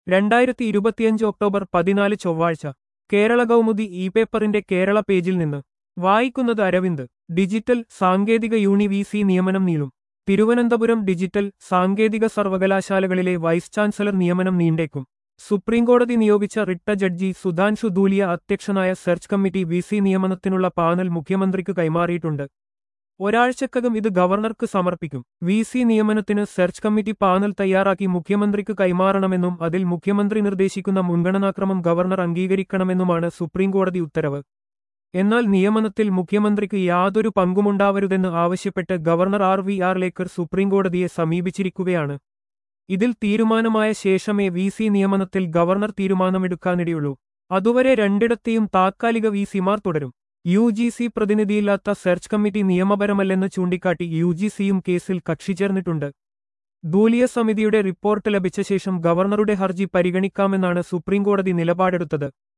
രണ്ടായിരത്തി ഇരുപത്തിയഞ്ച് ഒക്ടോബർ പതിനാല് ചൊവ്വാഴ്ച കേരള കൗമുദി ഇ പേപ്പറിന്റെ കേരള പേജിൽ നിന്ന് വായിക്കുന്നത് അരവിന്ദ് ഡിജിറ്റൽ സാങ്കേതിക യൂണി വി സി നിയമനം നീളും തിരുവനന്തപുരം ഡിജിറ്റൽ സാങ്കേതിക സർവകലാശാലകളിലെ വൈസ് ചാൻസലർ നിയമനം നീണ്ടേക്കും സുപ്രീംകോടതി നിയോഗിച്ച റിട്ട ജഡ്ജി സുധാൻഷു ധൂലിയ അധ്യക്ഷനായ സെർച്ച് കമ്മിറ്റി വി സി നിയമനത്തിനുള്ള പാനൽ മുഖ്യമന്ത്രിക്ക് കൈമാറിയിട്ടുണ്ട് ഒരാഴ്ചക്കകം ഇത് ഗവർണർക്ക് സമർപ്പിക്കും വി സി നിയമനത്തിന് സെർച്ച് കമ്മിറ്റി പാനൽ തയ്യാറാക്കി മുഖ്യമന്ത്രിക്ക് കൈമാറണമെന്നും അതിൽ മുഖ്യമന്ത്രി നിർദ്ദേശിക്കുന്ന മുൻഗണനാക്രമം ഗവർണർ അംഗീകരിക്കണമെന്നുമാണ് സുപ്രീംകോടതി ഉത്തരവ് എന്നാൽ നിയമനത്തിൽ മുഖ്യമന്ത്രിക്ക് യാതൊരു പങ്കുമുണ്ടാവരുതെന്ന് ആവശ്യപ്പെട്ട് governor R V Arlekar സുപ്രീംകോടതിയെ സമീപിച്ചിരിക്കുകയാണ് ഇതിൽ തീരുമാനമായ ശേഷമേ വി സി നിയമനത്തിൽ ഗവർണർ തീരുമാനമെടുക്കാനിടയുള്ളൂ അതുവരെ രണ്ടിടത്തെയും താത്കാലിക വി സിമാർ തുടരും യു ജി സി പ്രതിനിധിയില്ലാത്ത സെർച്ച് കമ്മിറ്റി നിയമപരമല്ലെന്ന് ചൂണ്ടിക്കാട്ടി യു ജി സിയും കേസിൽ കക്ഷി ചേർന്നിട്ടുണ്ട് ധൂലിയ സമിതിയുടെ റിപ്പോർട്ട് ലഭിച്ച ശേഷം ഗവർണറുടെ ഹർജി പരിഗണിക്കാമെന്നാണ് സുപ്രീംകോടതി നിലപാടെടുത്തത്